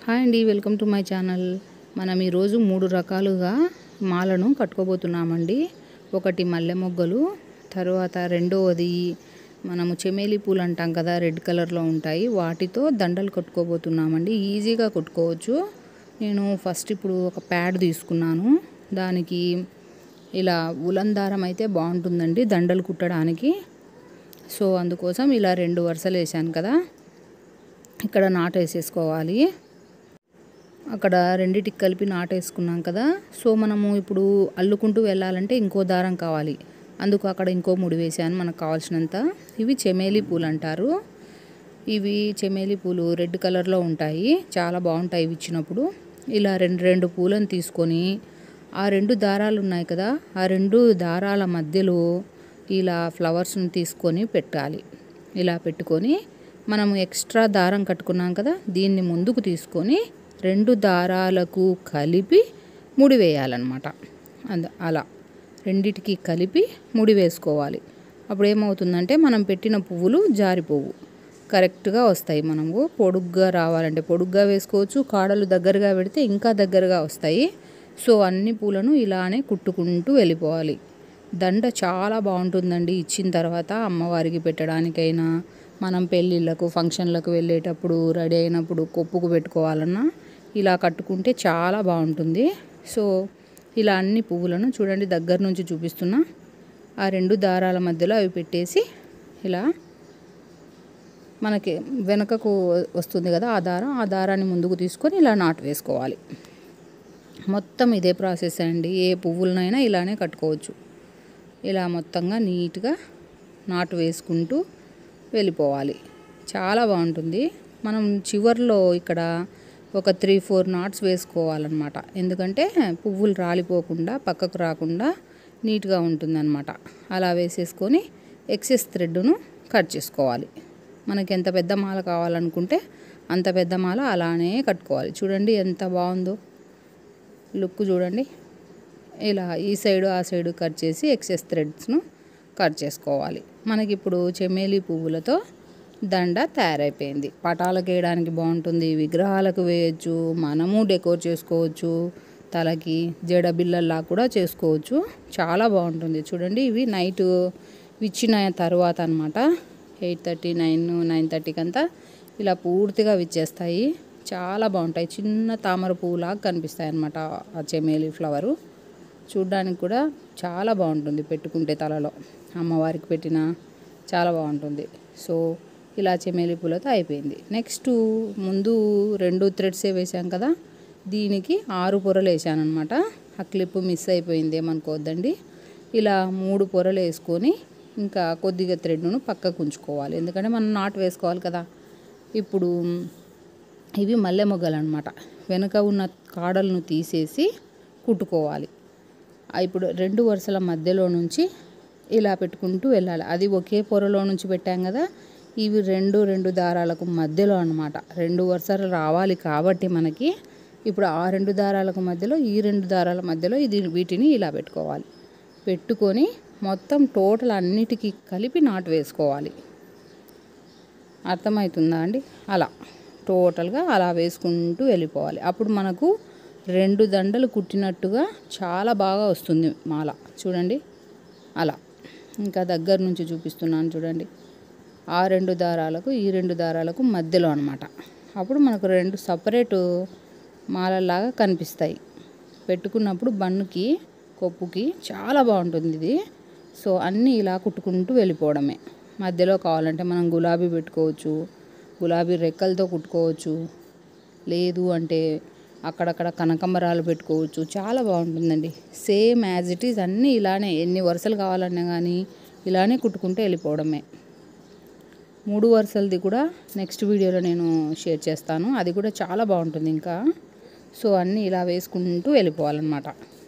hi అండి welcome to my channel మనం ఈరోజు మూడు రకాలుగా మాలను కట్టుకోబోతున్నామండి ఒకటి మల్లె మొగ్గలు తర్వాత రెండవది మనము చెమేలి పూలు అంటాం కదా రెడ్ కలర్లో ఉంటాయి వాటితో దండలు కట్టుకోబోతున్నామండి ఈజీగా కొట్టుకోవచ్చు నేను ఫస్ట్ ఇప్పుడు ఒక ప్యాడ్ తీసుకున్నాను దానికి ఇలా ఉలన్ దారం అయితే బాగుంటుందండి దండలు కుట్టడానికి సో అందుకోసం ఇలా రెండు వరుసలు వేసాను కదా ఇక్కడ నాటు వేసేసుకోవాలి అక్కడ రెండిటికి కలిపి నాటేసుకున్నాం కదా సో మనము ఇప్పుడు అల్లుకుంటూ వెళ్ళాలంటే ఇంకో దారం కావాలి అందుకు అక్కడ ఇంకో ముడి వేసాను మనకు కావాల్సినంత ఇవి చెమేలి పూలు అంటారు ఇవి చెమేలి పూలు రెడ్ కలర్లో ఉంటాయి చాలా బాగుంటాయి ఇవి ఇచ్చినప్పుడు ఇలా రెండు రెండు పూలను తీసుకొని ఆ రెండు దారాలు ఉన్నాయి కదా ఆ రెండు దారాల మధ్యలో ఇలా ఫ్లవర్స్ని తీసుకొని పెట్టాలి ఇలా పెట్టుకొని మనము ఎక్స్ట్రా దారం కట్టుకున్నాం కదా దీన్ని ముందుకు తీసుకొని రెండు దారాలకు కలిపి ముడి వేయాలన్నమాట అంద అలా రెండిటికి కలిపి ముడి వేసుకోవాలి అప్పుడు ఏమవుతుందంటే మనం పెట్టిన పువ్వులు జారిపోవు కరెక్ట్గా వస్తాయి మనము పొడుగ్గా రావాలంటే పొడుగ్గా వేసుకోవచ్చు కాడలు దగ్గరగా పెడితే ఇంకా దగ్గరగా వస్తాయి సో అన్ని పూలను ఇలానే కుట్టుకుంటూ వెళ్ళిపోవాలి దండ చాలా బాగుంటుందండి ఇచ్చిన తర్వాత అమ్మవారికి పెట్టడానికైనా మనం పెళ్ళిళ్ళకు ఫంక్షన్లకు వెళ్ళేటప్పుడు రెడీ అయినప్పుడు కొప్పుకు పెట్టుకోవాలన్నా ఇలా కట్టుకుంటే చాలా బాగుంటుంది సో ఇలా అన్ని పువ్వులను చూడండి దగ్గర నుంచి చూపిస్తున్నా ఆ రెండు దారాల మధ్యలో అవి పెట్టేసి ఇలా మనకి వెనకకు వస్తుంది కదా ఆ దారం ఆ దారాన్ని ముందుకు తీసుకొని ఇలా నాటు వేసుకోవాలి మొత్తం ఇదే ప్రాసెస్ అండి ఏ పువ్వులనైనా ఇలానే కట్టుకోవచ్చు ఇలా మొత్తంగా నీట్గా నాటు వేసుకుంటూ వెళ్ళిపోవాలి చాలా బాగుంటుంది మనం చివర్లో ఇక్కడ ఒక త్రీ ఫోర్ నాట్స్ వేసుకోవాలన్నమాట ఎందుకంటే పువ్వులు రాలిపోకుండా పక్కకు రాకుండా నీట్గా ఉంటుందన్నమాట అలా వేసేసుకొని ఎక్సెస్ థ్రెడ్ను కట్ చేసుకోవాలి మనకి ఎంత పెద్ద మాల కావాలనుకుంటే అంత పెద్ద మాల అలానే కట్టుకోవాలి చూడండి ఎంత బాగుందో లుక్ చూడండి ఇలా ఈ సైడు ఆ సైడు కట్ చేసి ఎక్సెస్ థ్రెడ్స్ను కట్ చేసుకోవాలి మనకి ఇప్పుడు చెమేలి పువ్వులతో దండ తయారైపోయింది పటాలకు వేయడానికి బాగుంటుంది విగ్రహాలకు వేయచ్చు మనము డెకోర్ చేసుకోవచ్చు తలకి జడ బిళ్ళల్లా కూడా చేసుకోవచ్చు చాలా బాగుంటుంది చూడండి ఇవి నైట్ విచ్చిన తర్వాత అనమాట ఎయిట్ థర్టీ నైన్ నైన్ థర్టీకి అంతా ఇలా పూర్తిగా విచ్చేస్తాయి చాలా బాగుంటాయి చిన్న తామర పువ్వులాగా కనిపిస్తాయి అన్నమాట ఆ చెమేలి ఫ్లవరు చూడ్డానికి కూడా చాలా బాగుంటుంది పెట్టుకుంటే తలలో అమ్మవారికి పెట్టిన చాలా బాగుంటుంది సో ఇలా చెమేలి పూలతో అయిపోయింది నెక్స్ట్ ముందు రెండు థ్రెడ్సే వేసాం కదా దీనికి ఆరు పొరలు వేసాను అనమాట ఆ క్లిప్ మిస్ అయిపోయింది ఏమనుకోవద్దండి ఇలా మూడు పొరలు వేసుకొని ఇంకా కొద్దిగా థ్రెడ్ను పక్కకు ఉంచుకోవాలి ఎందుకంటే మనం నాటు వేసుకోవాలి కదా ఇప్పుడు ఇవి మల్లె మొగ్గలు అనమాట వెనుక ఉన్న కాడలను తీసేసి కుట్టుకోవాలి ఇప్పుడు రెండు వరుసల మధ్యలో నుంచి ఇలా పెట్టుకుంటూ వెళ్ళాలి అది ఒకే పొరలో నుంచి పెట్టాం కదా ఇవి రెండు రెండు దారాలకు మధ్యలో అనమాట రెండు వరుసలు రావాలి కాబట్టి మనకి ఇప్పుడు ఆ రెండు దారాలకు మధ్యలో ఈ రెండు దారాల మధ్యలో ఇది వీటిని ఇలా పెట్టుకోవాలి పెట్టుకొని మొత్తం టోటల్ అన్నిటికీ కలిపి నాటు వేసుకోవాలి అర్థమవుతుందా అండి అలా టోటల్గా అలా వేసుకుంటూ వెళ్ళిపోవాలి అప్పుడు మనకు రెండు దండలు కుట్టినట్టుగా చాలా బాగా వస్తుంది మాల చూడండి అలా ఇంకా దగ్గర నుంచి చూపిస్తున్నాను చూడండి ఆ రెండు దారాలకు ఈ రెండు దారాలకు మధ్యలో అనమాట అప్పుడు మనకు రెండు సపరేటు మాలలాగా కనిపిస్తాయి పెట్టుకున్నప్పుడు బన్నుకి కొప్పుకి చాలా బాగుంటుంది ఇది సో అన్నీ ఇలా కుట్టుకుంటూ వెళ్ళిపోవడమే మధ్యలో కావాలంటే మనం గులాబీ పెట్టుకోవచ్చు గులాబీ రెక్కలతో కుట్టుకోవచ్చు లేదు అంటే అక్కడక్కడ కనకంబరాలు పెట్టుకోవచ్చు చాలా బాగుంటుందండి సేమ్ యాజ్ ఇట్ ఈజ్ అన్నీ ఇలానే ఎన్ని వరుసలు కావాలన్నా కానీ ఇలానే కుట్టుకుంటూ వెళ్ళిపోవడమే మూడు వరుసలది కూడా నెక్స్ట్ వీడియోలో నేను షేర్ చేస్తాను అది కూడా చాలా బాగుంటుంది ఇంకా సో అన్నీ ఇలా వేసుకుంటూ వెళ్ళిపోవాలన్నమాట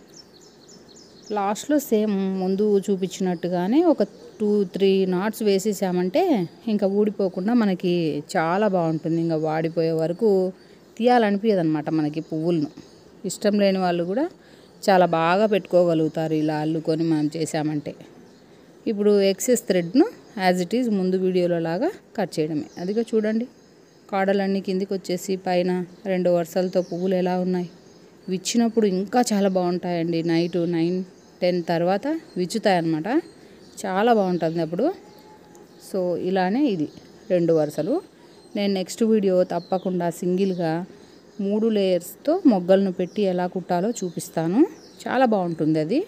లాస్ట్లో సేమ్ ముందు చూపించినట్టుగానే ఒక టూ త్రీ నాట్స్ వేసేసామంటే ఇంకా ఊడిపోకుండా మనకి చాలా బాగుంటుంది ఇంకా వాడిపోయే వరకు తీయాలనిపించదు అనమాట మనకి పువ్వులను ఇష్టం లేని వాళ్ళు కూడా చాలా బాగా పెట్టుకోగలుగుతారు ఇలా అల్లుకొని మనం చేసామంటే ఇప్పుడు ఎక్సెస్ థ్రెడ్ను యాజ్ ఇట్ ఈజ్ ముందు వీడియోలో లాగా కట్ చేయడమే అదిగా చూడండి కాడలన్నీ కిందికి వచ్చేసి పైన రెండు వరుసలతో పువ్వులు ఎలా ఉన్నాయి విచ్చినప్పుడు ఇంకా చాలా బాగుంటాయండి నైట్ నైన్ టెన్ తర్వాత విచ్చుతాయి అన్నమాట చాలా బాగుంటుంది అప్పుడు సో ఇలానే ఇది రెండు వరుసలు నేను నెక్స్ట్ వీడియో తప్పకుండా సింగిల్గా మూడు లేయర్స్తో మొగ్గలను పెట్టి ఎలా కుట్టాలో చూపిస్తాను చాలా బాగుంటుంది అది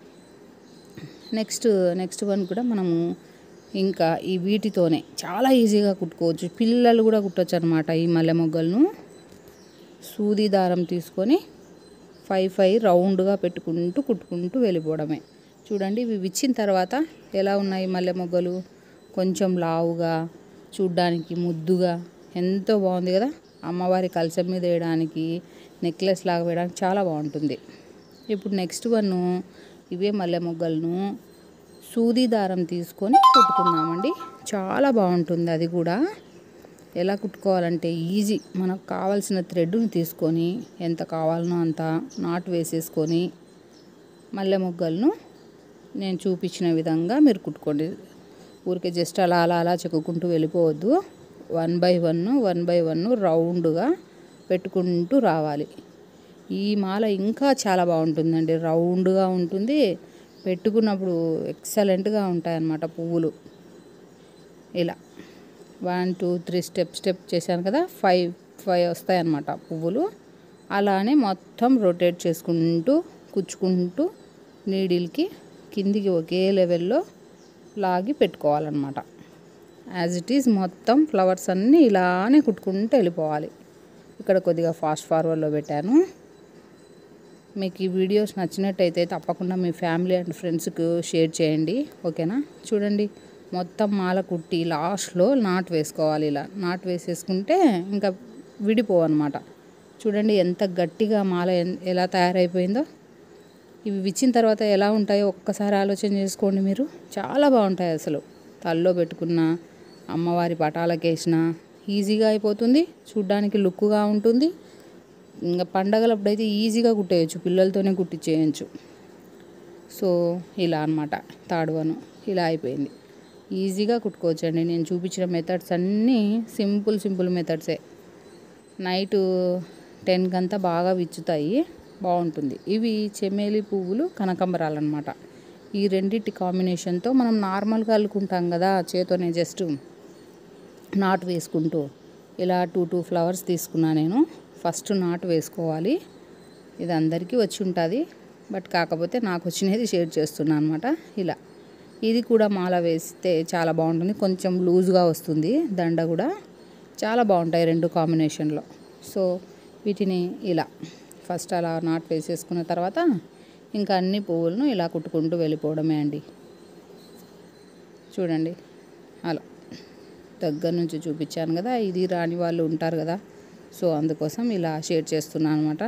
నెక్స్ట్ నెక్స్ట్ వన్ కూడా మనము ఇంకా ఈ వీటితోనే చాలా ఈజీగా కుట్టుకోవచ్చు పిల్లలు కూడా కుట్టచ్చు అనమాట ఈ మల్లె మొగ్గలను సూది దారం తీసుకొని ఫైవ్ ఫైవ్ రౌండ్గా పెట్టుకుంటూ కుట్టుకుంటూ వెళ్ళిపోవడమే చూడండి ఇవి విచ్చిన తర్వాత ఎలా ఉన్నాయి మల్లె మొగ్గలు కొంచెం లావుగా చూడ్డానికి ముద్దుగా ఎంతో బాగుంది కదా అమ్మవారి కలసం మీద వేయడానికి నెక్లెస్ లాగా వేయడానికి చాలా బాగుంటుంది ఇప్పుడు నెక్స్ట్ వన్ ఇవే మల్లె మొగ్గలను సూది దారం తీసుకొని కుట్టుకుందామండి చాలా బాగుంటుంది అది కూడా ఎలా కుట్టుకోవాలంటే ఈజీ మనకు కావాల్సిన థ్రెడ్ని తీసుకొని ఎంత కావాలనో అంత నాటు వేసేసుకొని మల్లె మొగ్గలను నేను చూపించిన విధంగా మీరు కుట్టుకోండి ఊరికే జస్ట్ అలా అలా అలా చెక్కుకుంటూ వెళ్ళిపోవద్దు one by one one by one రౌండ్గా పెట్టుకుంటూ రావాలి ఈ మాల ఇంకా చాలా బాగుంటుందండి రౌండ్గా ఉంటుంది పెట్టుకున్నప్పుడు ఎక్సలెంట్గా ఉంటాయన్నమాట పువ్వులు ఇలా one two three step step చేశాను కదా ఫైవ్ ఫైవ్ వస్తాయన్నమాట పువ్వులు అలానే మొత్తం రొటేట్ చేసుకుంటూ కుచ్చుకుంటూ నీడిల్కి కిందికి ఒకే లెవెల్లో లాగి పెట్టుకోవాలన్నమాట యాజ్ ఇట్ ఈజ్ మొత్తం ఫ్లవర్స్ అన్నీ ఇలానే కుట్టుకుంటూ వెళ్ళిపోవాలి ఇక్కడ కొద్దిగా ఫాస్ట్ ఫార్వర్డ్లో పెట్టాను మీకు ఈ వీడియోస్ నచ్చినట్టయితే తప్పకుండా మీ ఫ్యామిలీ అండ్ ఫ్రెండ్స్కి షేర్ చేయండి ఓకేనా చూడండి మొత్తం మాల కుట్టి లాస్ట్లో నాట్ వేసుకోవాలి ఇలా నాట్ వేసేసుకుంటే ఇంకా విడిపోవన్నమాట చూడండి ఎంత గట్టిగా మాల ఎన్- ఎలా తయారైపోయిందో ఇవి విచ్చిన తర్వాత ఎలా ఉంటాయో ఒక్కసారి ఆలోచన చేసుకోండి మీరు చాలా బాగుంటాయి అసలు తల్లో పెట్టుకున్న అమ్మవారి పటాలకేసిన ఈజీగా అయిపోతుంది చూడ్డానికి లుక్గా ఉంటుంది ఇంకా పండగలప్పుడైతే ఈజీగా కుట్టేయచ్చు పిల్లలతోనే కుట్టించేయచ్చు సో ఇలా అనమాట థర్డ్ వన్ ఇలా అయిపోయింది ఈజీగా కుట్టుకోవచ్చండి నేను చూపించిన మెథడ్స్ అన్నీ సింపుల్ సింపుల్ మెథడ్సే నైట్ టెన్కి అంతా బాగా విచ్చుతాయి బాగుంటుంది ఇవి చెమేలి పువ్వులు కనకంబరాలు అనమాట ఈ రెండింటి కాంబినేషన్తో మనం నార్మల్గా అల్లుకుంటాం కదా చేతోనే జస్ట్ నాటు వేసుకుంటూ ఇలా టూ టూ ఫ్లవర్స్ తీసుకున్నా నేను ఫస్ట్ నాటు వేసుకోవాలి ఇది అందరికీ వచ్చి ఉంటుంది బట్ కాకపోతే నాకు వచ్చినది షేర్ చేస్తున్నాను అనమాట ఇలా ఇది కూడా మాల వేస్తే చాలా బాగుంటుంది కొంచెం లూజ్గా వస్తుంది దండ కూడా చాలా బాగుంటాయి రెండు కాంబినేషన్లో సో వీటిని ఇలా ఫస్ట్ అలా నాట్ వేసేసుకున్న తర్వాత ఇంకా అన్ని పువ్వులను ఇలా కుట్టుకుంటూ వెళ్ళిపోవడమే అండి చూడండి అలా దగ్గర నుంచి చూపించాను కదా ఇది రాని వాళ్ళు ఉంటారు కదా సో అందుకోసం ఇలా షేర్ చేస్తున్నాను అనమాట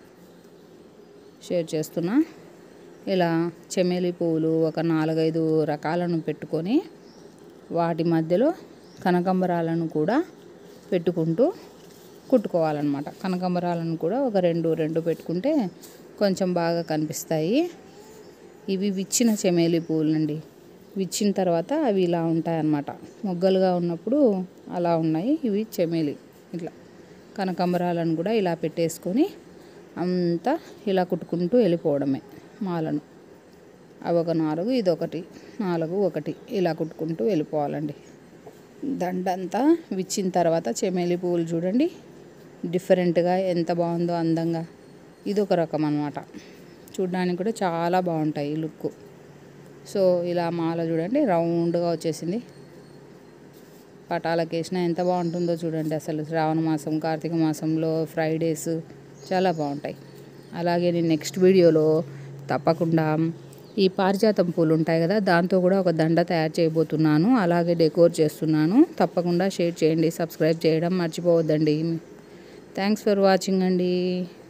షేర్ చేస్తున్నా ఇలా చెమేలి పువ్వులు ఒక నాలుగైదు రకాలను పెట్టుకొని వాటి మధ్యలో కనకంబరాలను కూడా పెట్టుకుంటూ కుట్టుకోవాలన్నమాట కనకంబరాలను కూడా ఒక రెండు రెండు పెట్టుకుంటే కొంచెం బాగా కనిపిస్తాయి ఇవి విచ్చిన చెమేలి పువ్వులండి విచ్చిన తర్వాత అవి ఇలా ఉంటాయన్నమాట మొగ్గలుగా ఉన్నప్పుడు అలా ఉన్నాయి ఇవి చెమేలి ఇట్లా కనకంబరాలను కూడా ఇలా పెట్టేసుకొని అంతా ఇలా కుట్టుకుంటూ వెళ్ళిపోవడమే మాలను అవి ఒక నాలుగు ఇది ఒకటి నాలుగు ఒకటి ఇలా కుట్టుకుంటూ వెళ్ళిపోవాలండి దండంతా విచ్చిన తర్వాత చెమేలి పువ్వులు చూడండి డిఫరెంట్గా ఎంత బాగుందో అందంగా ఇది ఒక రకం అనమాట చూడడానికి కూడా చాలా బాగుంటాయి లుక్ సో ఇలా మాల చూడండి రౌండ్గా వచ్చేసింది పటాలకు వేసినా ఎంత బాగుంటుందో చూడండి అసలు శ్రావణ మాసం కార్తీక మాసంలో ఫ్రైడేస్ చాలా బాగుంటాయి అలాగే నేను నెక్స్ట్ వీడియోలో తప్పకుండా ఈ పారిజాతం పూలు ఉంటాయి కదా దాంతో కూడా ఒక దండ తయారు చేయబోతున్నాను అలాగే డెకోర్ చేస్తున్నాను తప్పకుండా షేర్ చేయండి సబ్స్క్రైబ్ చేయడం మర్చిపోవద్దండి థ్యాంక్స్ ఫర్ వాచింగ్ అండి